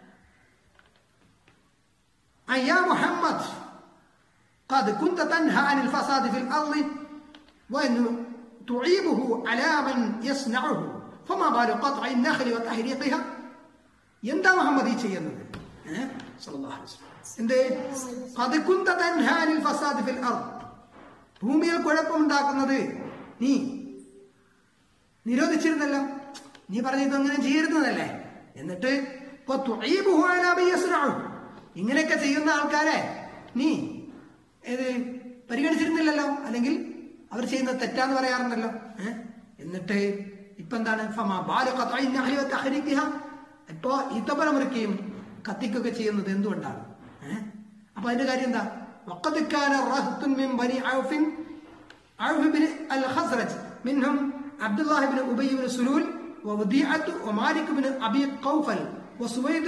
S1: അയ്യാ മുഹമ്മദ് قد كنت تنهى عن الفساد في الأرض وأن تعيبه على من يصنعه فما بال قطع النخل وتحريقها എന്താ മുഹമ്മദ് ഈ ചെയ്യുന്നത് ഏ? സല്ലല്ലാഹു അലൈഹി വസല്ലം. എന്തേ قد كنت تنهى عن الفساد في الأرض ഭൂമിയിൽ കുഴപ്പമുണ്ടാക്കുന്നത് നീ നിരോധിച്ചിരുന്നല്ലോ നീ പറഞ്ഞത് അങ്ങനെ ചെയ്യരുന്നതല്ലേ എന്നിട്ട് ഇപ്പൊ തുഈബുഹു അലാ മൻ യസ്നഉ. ഇങ്ങനെയൊക്കെ ചെയ്യുന്ന ആൾക്കാരെ നീ ഏത് പരിഗണിച്ചിരുന്നില്ലല്ലോ അല്ലെങ്കിൽ അവർ ചെയ്യുന്നത് തെറ്റാന്ന് പറയാറുണ്ടല്ലോ ഏ? എന്നിട്ട് ഇപ്പൊ എന്താണ് ഫമാ ബാലു ഖത്ഇ നഹ്ലി വതഹ്രീഖിഹ. ഇപ്പൊ ഈത്തപ്പന മുറിക്കുകയും കത്തിക്കുകയൊക്കെ ചെയ്യുന്നത് എന്തുകൊണ്ടാണ് ഏഹ് അപ്പൊ അതിന്റെ കാര്യം എന്താ وقد كان رهط من بني عوف عوف بن الخزرج منهم عبد الله بن أبي بن سلول ووديعة ومالك بن أبي قوفل وسويد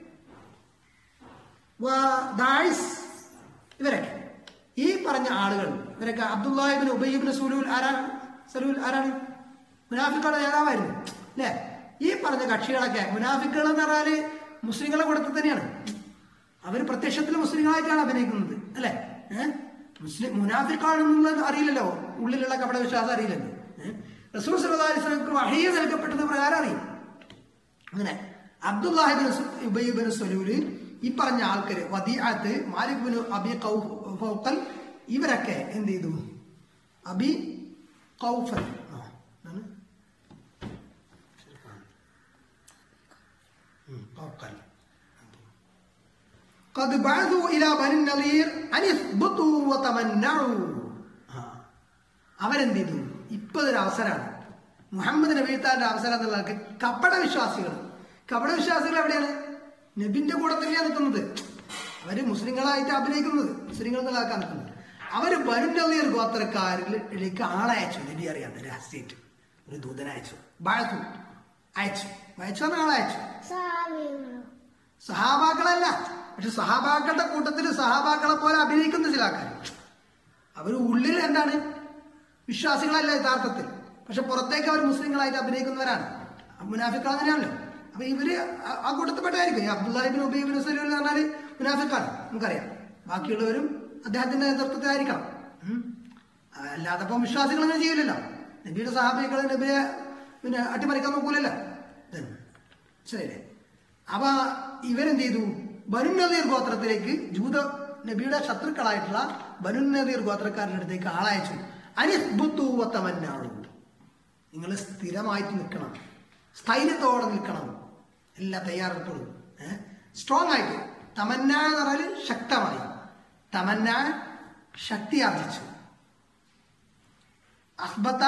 S1: وداعس ഇവരൊക്കെ ഈ പറഞ്ഞ ആളുകൾ ഇവരൊക്കെ അബ്ദുല്ലാഹിബിൻ ഉബൈബിന് സുലൂൽ ആരാണ് സലൂൽ ആരാണ് മുനാഫിക്കുകളുടെ നേതാവായിരുന്നു അല്ലേ ഈ പറഞ്ഞ കക്ഷികളൊക്കെ മുനാഫിക്കുകൾ എന്ന് പറഞ്ഞാല് മുസ്ലിങ്ങളെ കൂട്ടത്തിൽ തന്നെയാണ് അവർ പ്രത്യക്ഷത്തിൽ മുസ്ലിങ്ങളായിട്ടാണ് അഭിനയിക്കുന്നത് അല്ലേ ഏഹ് മുസ്ലിം മുനാഫിക്കാണെന്നുള്ളത് അറിയില്ലല്ലോ ഉള്ളിലുള്ള കപട വിശ്വാസം അറിയില്ലല്ലോ ഏഹ് റസൂൽ സല്ലല്ലാഹു അലൈഹി വസല്ലമക്ക് വഹീ നൽകപ്പെട്ടത് പ്രകാരം അറിയും അങ്ങനെ അബ്ദുല്ലാഹിബിൻ ഉബൈബിൻ സലൂല് ഈ പറഞ്ഞ ആൾക്കാര് വദീഅത്ത് മാലിക് ബിൻ അബി ഖൗ- ഫൗഖൽ ഇവരൊക്കെ എന്ത് ചെയ്തു അബി ഖൗഫൽ ആ, എന്താണ്? ഉം, ഖൗഖൽ. قد بعثوا إلى بني النظير أن يثبتوا وتمنعوا ആ. അവരെന്ത് ചെയ്തു ഇപ്പൊ ഒരു അവസരമാണ് മുഹമ്മദ് നബീത്താന്റെ അവസരം എന്നുള്ളത് കപട വിശ്വാസികൾ കപട വിശ്വാസികൾ എവിടെയാണ് നബിന്റെ കൂടെ തന്നെയാണ് നിൽക്കുന്നത് അവര് മുസ്ലിങ്ങളായിട്ട് അഭിനയിക്കുന്നത് മുസ്ലിങ്ങൾ നിലാക്കാൻ നിൽക്കുന്നത് അവര് ബനുനീർ ഗോത്രക്കാരിലേക്ക് ആളയച്ചു നബി അറിയാം രഹസ്യമായിട്ട് ഒരു ദൂതനയച്ചു ബാഴത്തു അയച്ചു അയച്ചു എന്ന ആളയച്ചു
S2: സാമിയുള്ളൂ
S1: സഹാബാക്കളല്ല പക്ഷെ സഹാബാക്കളുടെ കൂട്ടത്തിൽ സഹാബാക്കളെ പോലെ അഭിനയിക്കുന്ന ചില ആൾക്കാർ അവർ ഉള്ളിൽ എന്താണ് വിശ്വാസികളല്ല യഥാർത്ഥത്തിൽ പക്ഷെ പുറത്തേക്ക് അവർ മുസ്ലിങ്ങളായിട്ട് അഭിനയിക്കുന്നവരാണ് മുനാഫിക്കൾ അങ്ങനെയാണല്ലോ അപ്പൊ ഇവര് ആ- ആ കൂട്ടത്തിൽപ്പെട്ടായിരിക്കും ഈ അബ്ദുല്ലാഹിബിൻ ഉബൈബിൻ സലൂൽ എന്ന് പറഞ്ഞാല് മുനാഫിക്കാണ് നമുക്കറിയാം ബാക്കിയുള്ളവരും അദ്ദേഹത്തിന്റെ നേതൃത്വത്തിലായിരിക്കണം ഉം. അല്ലാതെ ഇപ്പം വിശ്വാസികൾ അങ്ങനെ ചെയ്യില്ലല്ലോ നബിയുടെ സഹാബികൾ നബിയെ പിന്നെ അട്ടിമറിക്കാൻ നോക്കൂലല്ലോ ഇതന്നെ. ശരിയല്ലേ അപ്പൊ ഇവരെന്ത് ചെയ്തു ബനുനദീർ ഗോത്രത്തിലേക്ക് ജൂത നബിയുടെ ശത്രുക്കളായിട്ടുള്ള ബനുനദീർ ഗോത്രക്കാരുടെ അടുത്തേക്ക് ആളയച്ചു അനിസ്ബുത്തൂവത്തമന്നാളു നിങ്ങൾ സ്ഥിരമായിട്ട് നിൽക്കണം സ്ഥൈര്യത്തോടെ നിൽക്കണം എല്ലാ തയ്യാറെടുപ്പുകളും ഏഹ് സ്ട്രോങ് ആയിട്ട് തമന്ന എന്ന് പറഞ്ഞാൽ ശക്തമായി തമന്ന ശക്തി ആർജിച്ചു അഹ്ബത്ത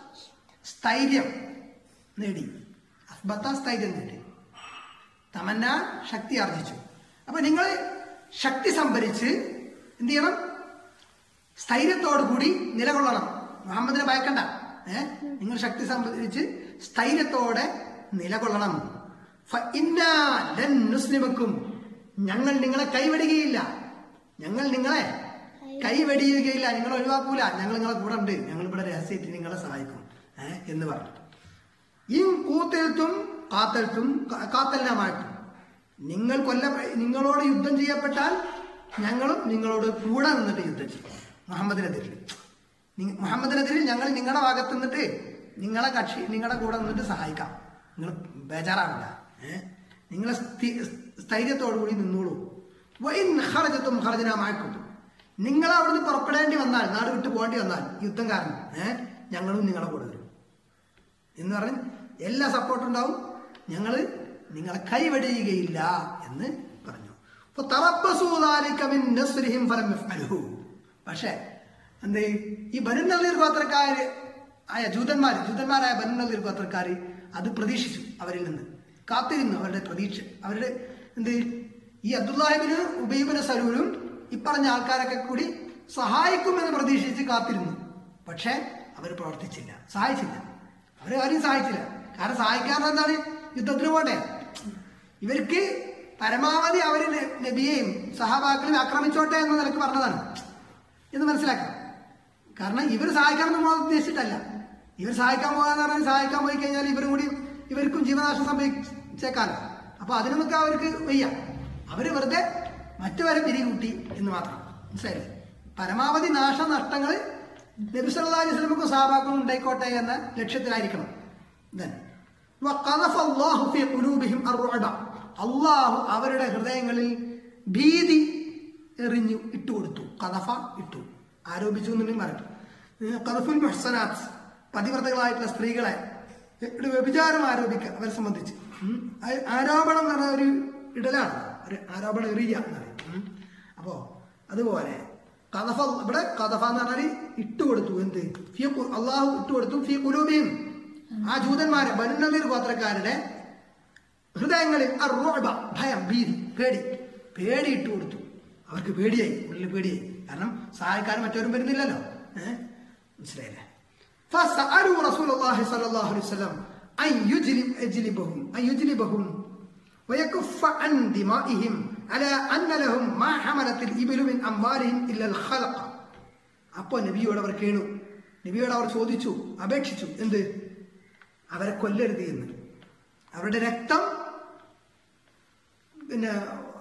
S1: സ്ഥൈര്യം നേടി അഹ്ബത്ത സ്ഥൈര്യം നേടി തമന്ന ശക്തി ആർജിച്ചു അപ്പൊ നിങ്ങൾ ശക്തി സംഭരിച്ച് എന്ത് ചെയ്യണം സ്ഥൈര്യത്തോടു കൂടി നിലകൊള്ളണം മുഹമ്മദിനെ ഭയക്കണ്ട ഏ നിങ്ങൾ ശക്തി സംഭരിച്ച് സ്ഥൈര്യത്തോടെ നിലകൊള്ളണം ഫ ഇന്നാ ലൻ നുസ്ലിമക്കും ഞങ്ങൾ നിങ്ങളെ കൈവെടുകയില്ല ഞങ്ങൾ നിങ്ങളെ കൈവെടിയുകയില്ല നിങ്ങൾ ഒഴിവാക്കൂല ഞങ്ങൾ നിങ്ങളെ കൂടെ ഉണ്ട് ഞങ്ങൾ ഇവിടെ രഹസ്യത്തിൽ നിങ്ങളെ സഹായിക്കും ഏ എന്ന് പറഞ്ഞു ഇൻ കൂത്തൽത്തും കാത്തൽത്തും കാത്തലിനാമായിട്ടും നിങ്ങൾ കൊല്ല നിങ്ങളോട് യുദ്ധം ചെയ്യപ്പെട്ടാൽ ഞങ്ങളും നിങ്ങളോട് കൂടെ നിന്നിട്ട് യുദ്ധം ചെയ്യും മുഹമ്മദിനെതിരിൽ നി- മുഹമ്മദിനെതിരിൽ ഞങ്ങൾ നിങ്ങളുടെ ഭാഗത്ത് നിന്നിട്ട് നിങ്ങളെ കക്ഷി നിങ്ങളുടെ കൂടെ നിന്നിട്ട് സഹായിക്കാം നിങ്ങൾ ബേജാറാവില്ല ഏഹ് നിങ്ങൾ സ്ഥൈര്യത്തോടു കൂടി നിന്നോളൂ വൈൻ ഹറജത്തും ഹറജനാമാക്കും നിങ്ങൾ അവിടുന്ന് പുറപ്പെടേണ്ടി വന്നാൽ നാട് വിട്ടു പോകേണ്ടി വന്നാൽ യുദ്ധം കാരണം ഏഹ് ഞങ്ങളും നിങ്ങളുടെ കൂടെ വരും എന്ന് പറഞ്ഞ് എല്ലാ സപ്പോർട്ടും ഉണ്ടാവും ഞങ്ങൾ നിങ്ങളെ കൈവടിയുകയില്ല എന്ന് പറഞ്ഞു അപ്പൊ തറപ്പസൂതാലിക മിൻ നസ്രിഹിം ഫലം യഫ്അലുഹു. പക്ഷേ എന്ത് ഈ ബനുനദീർ ഗോത്രക്കാര് ആയ ജൂതന്മാർ ജൂതന്മാരായ ബനുനദീർ ഗോത്രക്കാര് അത് പ്രതീക്ഷിച്ചു അവരിൽ നിന്ന് കാത്തിരുന്നു അവരുടെ പ്രതീക്ഷ അവരുടെ എന്ത് ഈ അബ്ദുല്ലാഹിബിന് ഉബൈബിന് സലൂലും ഇപ്പറഞ്ഞ ആൾക്കാരൊക്കെ കൂടി സഹായിക്കുമെന്ന് പ്രതീക്ഷിച്ച് കാത്തിരുന്നു പക്ഷേ അവർ പ്രവർത്തിച്ചില്ല സഹായിച്ചില്ല അവരെ ആരും സഹായിച്ചില്ല കാരണം സഹായിക്കാറ് എന്താണ് യുദ്ധത്തിന് പോട്ടെ ഇവർക്ക് പരമാവധി അവർ നബിയെയും സഹാബാക്കളെയും ആക്രമിച്ചോട്ടെ എന്ന നിലക്ക് പറഞ്ഞതാണ് എന്ന് മനസ്സിലാക്കാം കാരണം ഇവർ സഹായിക്കാനൊന്നും പോകാൻ ഉദ്ദേശിച്ചിട്ടല്ല ഇവർ സഹായിക്കാൻ പോകാന്ന് പറഞ്ഞാൽ സഹായിക്കാൻ പോയി കഴിഞ്ഞാൽ ഇവരും കൂടി ഇവർക്കും ജീവനാശം സംഭവിച്ചേക്കാലോ അപ്പൊ അതിനൊക്കെ അവർക്ക് വയ്യ അവര് വെറുതെ മറ്റുവരെ പിരികൂട്ടി എന്ന് മാത്രം മനസ്സിലായില്ലേ പരമാവധി നാശനഷ്ടങ്ങൾ നബി സല്ലല്ലാഹു അലൈഹി വസല്ലമക്കും സഹാബാക്കളും ഉണ്ടായിക്കോട്ടെ എന്ന ലക്ഷ്യത്തിലായിരിക്കണം Then, وَقَذَفَ اللَّهُ فِي قُلُوبِهِمْ الرُّعْبَ അള്ളാഹു അവരുടെ ഹൃദയങ്ങളിൽ ഭീതി എറിഞ്ഞു ഇട്ടുകൊടുത്തു കഥഫ ഇട്ടു ആരോപിച്ചു എന്നുണ്ടെങ്കിൽ മറക്കും കഥഫുൽ മുഹ്സനാത്ത് പതിവ്രതകളായിട്ടുള്ള സ്ത്രീകളെ ഇവിടെ വ്യഭിചാരം ആരോപിക്കുക അവരെ സംബന്ധിച്ച് ഉം. ആ- ആരോപണം എന്ന് പറഞ്ഞ ഒരു ഇടലാണ് ഒരു ആരോപണം എറിയ എന്ന് പറയും ഉം. അപ്പോ അതുപോലെ കഥഫ ഇവിടെ കഥഫ എന്ന് പറഞ്ഞാൽ ഇട്ടുകൊടുത്തു എന്ത് ഫി കു- അള്ളാഹു ഇട്ടുകൊടുത്തു ഫി കുലൂബിയും ആ ജൂതന്മാരെ ബനുനദീർ ഗോത്രക്കാരുടെ ഹൃദയങ്ങളിൽ അറുബ ഭയം ഭീതി പേടി പേടി ഇട്ടു കൊടുത്തു അവർക്ക് പേടിയായി ഉള്ളിൽ പേടിയായി കാരണം സഹായിക്കാനും മറ്റവരും വരുന്നില്ലല്ലോ ഏഹ് മനസ്സിലായില്ലേ فسألوا رسول الله صلى الله عليه وسلم أن يجلب يجلبهم أن يجلبهم ويكف عن دمائهم على أن لهم ما حملت الإبل من أموالهم إلا الخلق അപ്പോൾ നബിയോട് അവർ കേണു നബിയോട് അവർ ചോദിച്ചു അപേക്ഷിച്ചു എന്ത് അവരെ കൊല്ലരുത് എന്ന് അവരുടെ രക്തം പിന്നെ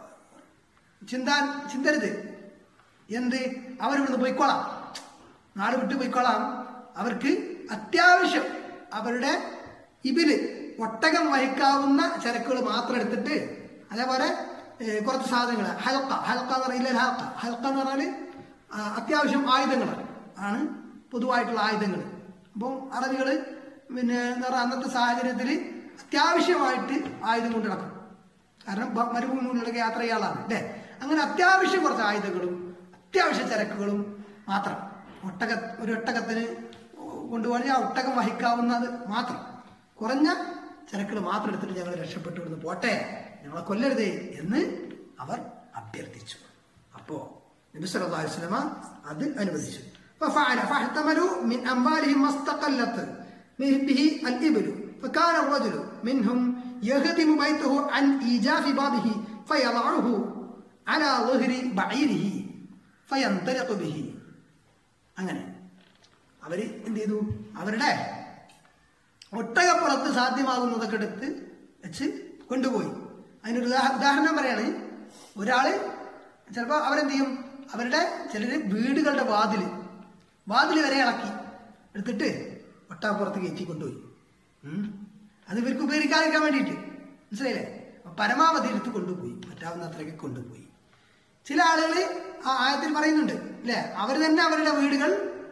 S1: ചിന്താൻ ചിന്തരുത് എന്ത് അവരിവിടുന്ന് പോയിക്കോളാം നാട് വിട്ട് പോയിക്കോളാം അവർക്ക് അത്യാവശ്യം അവരുടെ ഇബില് ഒട്ടകം വഹിക്കാവുന്ന ചരക്കുകൾ മാത്രം എടുത്തിട്ട് അതേപോലെ ഏ, കുറച്ച് സാധനങ്ങൾ ഹൽക്ക ഹൽക്ക എന്ന് പറഞ്ഞാൽ ഹൽക്ക ഹൽക്ക എന്ന് പറഞ്ഞാൽ ആ, അത്യാവശ്യം ആയുധങ്ങൾ ആണ് പൊതുവായിട്ടുള്ള ആയുധങ്ങൾ അപ്പം അറബികൾ പിന്നെ എന്താ പറയുക അന്നത്തെ സാഹചര്യത്തിൽ അത്യാവശ്യമായിട്ട് ആയുധം കൊണ്ട് നടക്കും കാരണം ബ- മരുഭൂമിയിലൂടെ യാത്ര ചെയ്യാനുള്ളതാണ് അല്ലേ അങ്ങനെ അത്യാവശ്യം കുറച്ച് ആയുധങ്ങളും അത്യാവശ്യ ചരക്കുകളും മാത്രം ഒട്ടക ഒരു ഒട്ടകത്തിന് കൊണ്ടുപോകണമെങ്കിൽ ആ ഒട്ടകം വഹിക്കാവുന്നത് മാത്രം കുറഞ്ഞ ചരക്കുകൾ മാത്രം എടുത്തിട്ട് ഞങ്ങൾ രക്ഷപ്പെട്ടു ഇവിടുന്ന് പോട്ടെ ഞങ്ങളെ കൊല്ലരുതേ എന്ന് അവർ അഭ്യർത്ഥിച്ചു അപ്പോ നബി സല്ലല്ലാഹു അലൈഹി വസല്ലമ അത് അനുവദിച്ചു ففعل فاحتملوا من أموالهم ما استقلت به الإبل فكان الرجل منهم يهدم بيته عن إيجاف بابه فيضعه على ظهر بعيره فينطلق به അങ്ങനെ അവര് എന്ത് ചെയ്തു അവരുടെ ഒട്ടകപ്പുറത്ത് സാധ്യമാകുന്നതൊക്കെ എടുത്ത് വെച്ച് കൊണ്ടുപോയി അതിനൊരു ഉദാഹ- ഉദാഹരണം പറയാണ് ഒരാള് ചിലപ്പോൾ അവരെന്ത് ചെയ്യും അവരുടെ ചിലര് വീടുകളുടെ വാതില് വാതില് വരെ ഇളക്കി എടുത്തിട്ട് ഒട്ടകപ്പുറത്ത് കയറ്റി കൊണ്ടുപോയി ഉം. അത് ഇവർക്ക് ഉപകരിക്കാതിരിക്കാൻ വേണ്ടിയിട്ട് മനസ്സിലായില്ലേ അപ്പൊ പരമാവധി എടുത്ത് കൊണ്ടുപോയി പറ്റാവുന്ന അത്രയ്ക്ക് കൊണ്ടുപോയി ചില ആളുകൾ ആ ആയത്തിൽ പറയുന്നുണ്ട് അല്ലേ അവർ തന്നെ അവരുടെ വീടുകൾ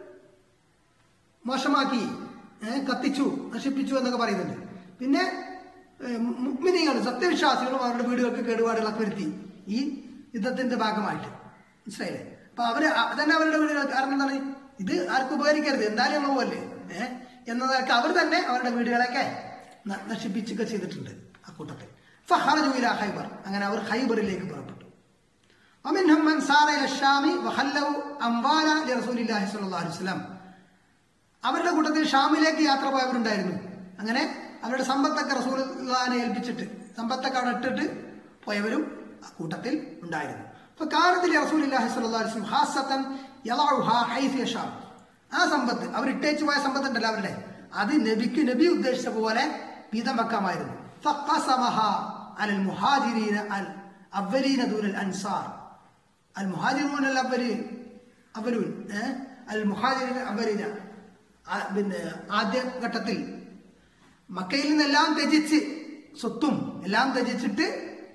S1: മോശമാക്കി ഏ, കത്തിച്ചു നശിപ്പിച്ചു എന്നൊക്കെ പറയുന്നുണ്ട് പിന്നെ മുഗ്മിനികൾ സത്യവിശ്വാസികളും അവരുടെ വീടുകൾക്ക് കേടുപാടുകളൊക്കെ വരുത്തി ഈ യുദ്ധത്തിന്റെ ഭാഗമായിട്ട് മനസ്സിലായില്ലേ അപ്പൊ അവര് അ- തന്നെ അവരുടെ വീടുകൾ കാരണം എന്താണ് ഇത് ആർക്കും ഉപകരിക്കരുത് എന്തായാലും നമ്മൾ പോവല്ലേ ഏഹ് എന്നതൊക്കെ അവർ തന്നെ അവരുടെ വീടുകളൊക്കെ ന- നശിപ്പിച്ചൊക്കെ ചെയ്തിട്ടുണ്ട് ആ കൂട്ടത്തിൽ ഫഹറജു ഇലാ ഹൈബർ അങ്ങനെ അവർ ഹൈബറിലേക്ക് പുറപ്പെട്ടു ومنهم من سار إلى الشام وخلوا أموال لرسول الله صلى الله عليه وسلم അവരുടെ കൂട്ടത്തിൽ ഷാമിലേക്ക് യാത്ര പോയവരുണ്ടായിരുന്നു അങ്ങനെ അവരുടെ സമ്പത്തൊക്കെ റസൂലിനെ ഏൽപ്പിച്ചിട്ട് സമ്പത്തൊക്കെ അവിടെ ഇട്ടിട്ട് പോയവരും ആ കൂട്ടത്തിൽ ഉണ്ടായിരുന്നു അപ്പൊ കാലത്തിൽ റസൂലില്ലാഹി സ്വല്ലല്ലാഹു അലൈഹി വസല്ലം ഹാസത്തൻ യളഉഹാ ഹൈസ് യശാ ആ സമ്പത്ത് അവർ ഇട്ടേച്ച് പോയ സമ്പത്ത് ഉണ്ടല്ലോ അവരുടെ അത് നബിക്ക് നബി ഉദ്ദേശിച്ച പോലെ വീതം വെക്കാമായിരുന്നു ഫഖസമഹ അലൽ മുഹാജിരീന അൽ അവലീന ദൂനൽ അൻസാർ അൽ മുഹാജിറൂൻ അൽ അവലീൻ അവലൂൻ ഏഹ് അൽ മുഹാജിരീൻ അവലീന ആ, പിന്നെ ആദ്യ ഘട്ടത്തിൽ മക്കയിൽ നിന്നെല്ലാം ത്യജിച്ച് സ്വത്തും എല്ലാം ത്യജിച്ചിട്ട്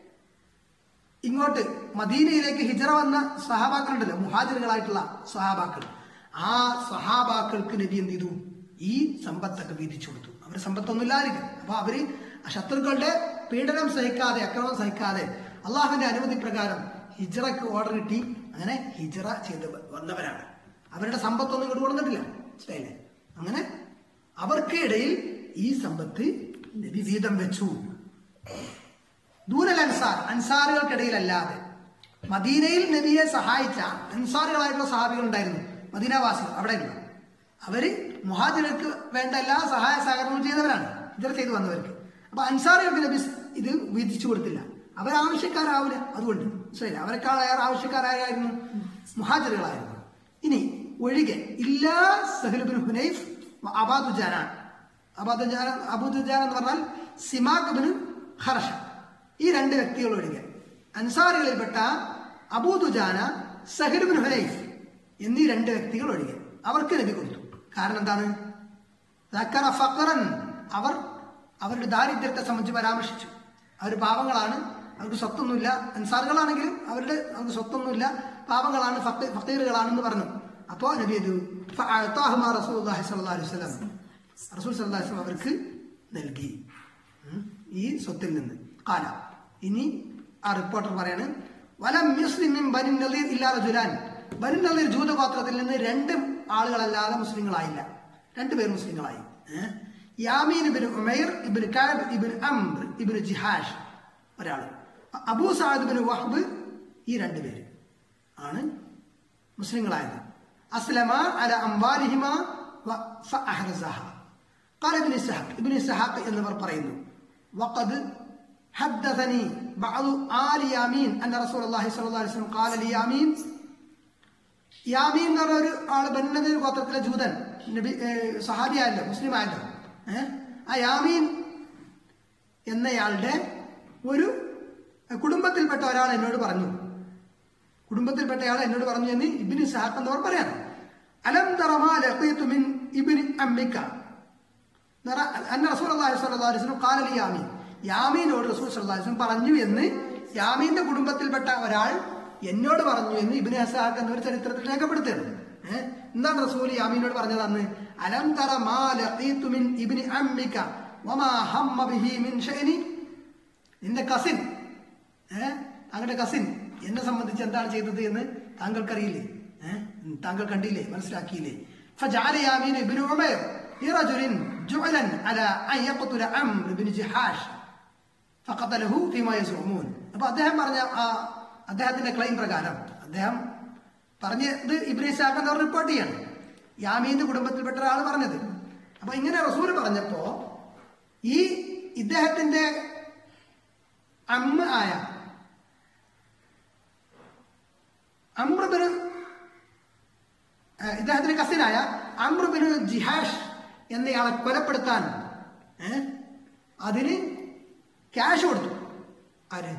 S1: ഇങ്ങോട്ട് മദീനയിലേക്ക് ഹിജറ വന്ന സഹാബാക്കളുണ്ടല്ലോ മുഹാജിറുകളായിട്ടുള്ള സഹാബാക്കൾ ആ സഹാബാക്കൾക്ക് നബി എന്ത് ചെയ്തു ഈ സമ്പത്തൊക്കെ വീതിച്ചു കൊടുത്തു അവരുടെ സമ്പത്തൊന്നും ഇല്ലാതിരിക്കും അപ്പൊ അവര് ആ ശത്രുക്കളുടെ പീഡനം സഹിക്കാതെ അക്രമം സഹിക്കാതെ അള്ളാഹുവിന്റെ അനുമതി പ്രകാരം ഹിജറക്ക് ഓർഡർ കിട്ടി അങ്ങനെ ഹിജറ ചെയ്ത് വന്നവരാണ് അവരുടെ സമ്പത്തൊന്നും ഇങ്ങോട്ട് കൊടുത്തിട്ടില്ല മനസ്സിലായില്ലേ അങ്ങനെ അവർക്ക് ഇടയിൽ ഈ സമ്പത്ത് നബി വീതം വെച്ചു ദൂരൽ അൻസാർ അൻസാറുകൾക്കിടയിലല്ലാതെ മദീനയിൽ നബിയെ സഹായിച്ച അൻസാറുകളായിട്ടുള്ള സഹാബികൾ ഉണ്ടായിരുന്നു മദീനവാസികൾ അവിടെയുള്ള അവര് മുഹാജിർക്ക് വേണ്ട എല്ലാ സഹായ സഹകരണവും ചെയ്തവരാണ് ഇതർ ചെയ്തു വന്നവർക്ക് അപ്പൊ അൻസാറുകൾക്ക് നബി ഇത് വിധിച്ചു കൊടുത്തില്ല അവരാവശ്യക്കാരാവില്ല അതുകൊണ്ട് മനസ്സിലായില്ല അവരെക്കാൾ ഏറെ ആവശ്യക്കാരായിരുന്നു മുഹാജിറുകളായിരുന്നു ഇനി ഒഴികെ ഇല്ലാ സഹലുബിൻ ഹുനൈഫ് അബാദുജാന അബാദുജാന അബൂദുജാന എന്ന് പറഞ്ഞാൽ സിമാഖ് ബിൻ ഹർഷ ഈ രണ്ട് വ്യക്തികൾ ഒഴികെ അൻസാറുകളിൽപ്പെട്ട അബൂദുജാന സഹിർബിൻ ഹുനൈഫ് എന്നീ രണ്ട് വ്യക്തികൾ ഒഴികെ അവർക്ക് നബി കൊടുത്തു കാരണം എന്താണ് ദക്കറ ഫഖറൻ അവർ അവരുടെ ദാരിദ്ര്യത്തെ സംബന്ധിച്ച് പരാമർശിച്ചു അവർ പാവങ്ങളാണ് അവർക്ക് സ്വത്തൊന്നുമില്ല അൻസാറുകളാണെങ്കിലും അവരുടെ അവർക്ക് സ്വത്തൊന്നുമില്ല പാവങ്ങളാണ് ഫക്ക- ഫക്കീറുകളാണെന്ന് പറഞ്ഞു അപ്പോ നബി ഇത് ഫഅഅതാഹുമാ റസൂലുള്ളാഹി സ്വല്ലല്ലാഹു അലൈഹി വസല്ലം റസൂൽ സല്ലല്ലാഹു അലൈഹി വസല്ലം അവർക്ക് നൽകി ഉം. ഈ സ്വത്തിൽ നിന്ന് കാല ഇനി ആ റിപ്പോർട്ടർ പറയാണ് വലം മുസ്ലിം ബനിൻ നദീർ ഇല്ലാ റജുലാൻ ബനിൻ നദീർ ജൂതഗോത്രത്തിൽ നിന്ന് രണ്ട് ആളുകളല്ലാതെ മുസ്ലിങ്ങളായില്ല രണ്ടുപേർ മുസ്ലിങ്ങളായി ഏ? Yamin ibn Umair ibn Kab ibn Amr ibn Jihash ഒരാൾ അബൂ സാദ് ബിൻ വഹബ് ഈ രണ്ടുപേര് ആണ് മുസ്ലിങ്ങളായത് അസ്ലമ അല അംവാലിഹിമ വ ഫഅഹ്റസഹ قال ابن إسحاق ابن إسحاق എന്നിവർ പറയുന്നു وقد حدثني بعض آل يامين أن رسول الله صلى الله عليه وسلم قال ليامين യാമീൻ എന്ന് പറഞ്ഞ ഒരു ആള് ബന്നദീർ ഗോത്രത്തിലെ ജൂതൻ നബി ഏഹ് സഹാബിയായല്ലോ മുസ്ലിം ആയല്ലോ ഏഹ് ആ യാമീൻ എന്നയാളുടെ ഒരു കുടുംബത്തിൽപ്പെട്ട ഒരാൾ എന്നോട് പറഞ്ഞു കുടുംബത്തിൽപ്പെട്ട ആൾ എന്നോട് പറഞ്ഞു എന്ന് ഇബിന് സാഖ് എന്നവർ പറയാണ് അലം തറമാ ലഖീതു മിൻ ഇബ്നി അമ്മിക നിറ- അന്ന റസൂലുള്ളാഹി സ്വല്ലല്ലാഹു അലൈഹി വസല്ലം ഖാല ലി യാമീൻ യാമീനോട് റസൂൽ സ്വല്ലല്ലാഹു അലൈഹി വസല്ലം പറഞ്ഞു എന്ന് യാമീന്റെ കുടുംബത്തിൽപ്പെട്ട ഒരാൾ എന്നോട് പറഞ്ഞു എന്ന് ഇബ്നു ഹസാഖ് എന്നൊരു ചരിത്രത്തിൽ രേഖപ്പെടുത്തുകയാണ് ഏഹ് എന്താണ് റസൂൽ യാമീനോട് പറഞ്ഞത് അന്ന് അലം തറ മാ ലഖീതു മിൻ ഇബ്നി അമ്മിക വമാ ഹമ്മ ബിഹി മിൻ ഷഅനി നിന്റെ കസിൻ ഏഹ് താങ്കളുടെ കസിൻ എന്നെ സംബന്ധിച്ച് എന്താണ് ചെയ്തത് എന്ന് താങ്കൾക്കറിയില്ലേ ഏഹ് താങ്കൾ കണ്ടില്ലേ മനസ്സിലാക്കിയില്ലേ فجعل يامين بن عمير لرجل جعلا على أن يقتل عمرو بن جحاش فقتله فيما يزعمون അപ്പൊ അദ്ദേഹം പറഞ്ഞ ആ അദ്ദേഹത്തിന്റെ ക്ലെയിം പ്രകാരം അദ്ദേഹം പറഞ്ഞത് ഇബ്രീസാഖ് എന്ന് പറഞ്ഞ റിപ്പോർട്ട് ചെയ്യാണ് യാമീന്റെ കുടുംബത്തിൽപ്പെട്ട ഒരാൾ പറഞ്ഞത് അപ്പൊ ഇങ്ങനെ റസൂൽ പറഞ്ഞപ്പോ ഈ ഇദ്ദേഹത്തിന്റെ അമ്മ ആയ അമ്രബിന് ഇദ്ദേഹത്തിന്റെ കസിനായ അമ്രബിന് ജിഹാഷ് എന്നയാളെ കൊലപ്പെടുത്താൻ ഏ, അതിന് ക്യാഷ് കൊടുത്തു ആര്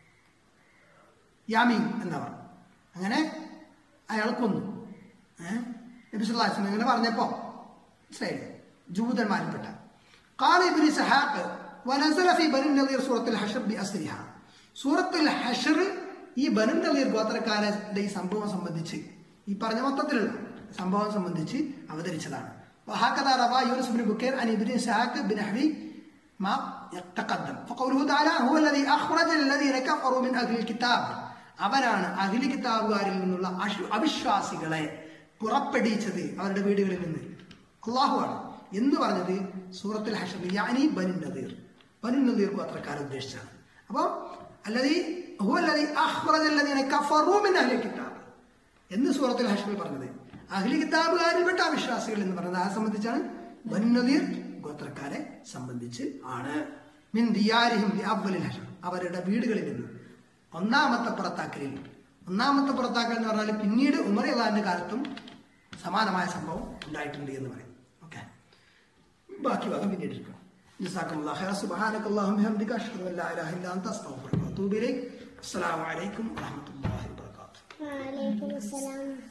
S1: യാമീൻ എന്നവർ അങ്ങനെ അയാൾ കൊന്നു ഏഹ് നബി സല്ലല്ലാഹു അലൈഹി വസല്ലം ഇങ്ങനെ പറഞ്ഞപ്പോ മനസ്സിലായില്ലേ ജൂതന്മാരിൽപ്പെട്ട قال ابن سحاق ونزل في بني النضير سورة الحشر بأسرها സൂറത്ത് ഹഷർ ഈ ബനു നളീർ ഗോത്രക്കാരുടെ ഈ സംഭവം സംബന്ധിച്ച് ഈ പറഞ്ഞ മൊത്തത്തിലുള്ള സംഭവം സംബന്ധിച്ച് അവതരിച്ചതാണ് وهكذا روى يونس بن بكير عن ابن اسحاق بن حبي ما تقدم فقوله تعالى هو الذي اخرج الذين كفروا من اهل الكتاب അവരാണ് അഖിലി കിതാബുകാരിൽ നിന്നുള്ള അശു അവിശ്വാസികളെ പുറപ്പെടിച്ചത് അവരുടെ വീടുകളിൽ നിന്ന് അള്ളാഹുവാണ് എന്ന് പറഞ്ഞത് സൂറത്തുൽ ഹഷർ യാനി ബനു നദീർ ബനു നദീർ ഗോത്രക്കാരെ ഉദ്ദേശിച്ചാണ് അപ്പോൾ അല്ലതി ഹുവ അല്ലതി അഖ്റജ അല്ലദീന കഫറൂ മിൻ അഹ്ലി കിതാബ് എന്ന് സൂറത്തുൽ ഹഷറിൽ പറഞ്ഞത് അഹ്ലി കിതാബുകാരിൽപ്പെട്ട അവിശ്വാസികൾ എന്ന് പറഞ്ഞത് ആരെ സംബന്ധിച്ചാണ് ബനു നദീർ ഗോത്രക്കാരെ സംബന്ധിച്ച് ആണ് മിൻ ദിയാരിഹിം ലി അവ്വലിൽ ഹഷർ അവരുടെ വീടുകളിൽ നിന്ന് ഒന്നാമത്തെ പുറത്താക്കലിൽ ഒന്നാമത്തെ പുറത്താക്കൽ എന്ന് പറഞ്ഞാൽ പിന്നീട് ഉമർ അള്ളാഹിന്റെ കാലത്തും സമാനമായ സംഭവം ഉണ്ടായിട്ടുണ്ട് എന്ന് പറയും ഓക്കെ ബാക്കി ഭാഗം പിന്നീട് എടുക്കണം جزاكم الله خيرا سبحانك اللهم وبحمدك اشهد ان لا اله الا انت استغفرك واتوب اليك السلام عليكم ورحمه الله وبركاته
S2: وعليكم السلام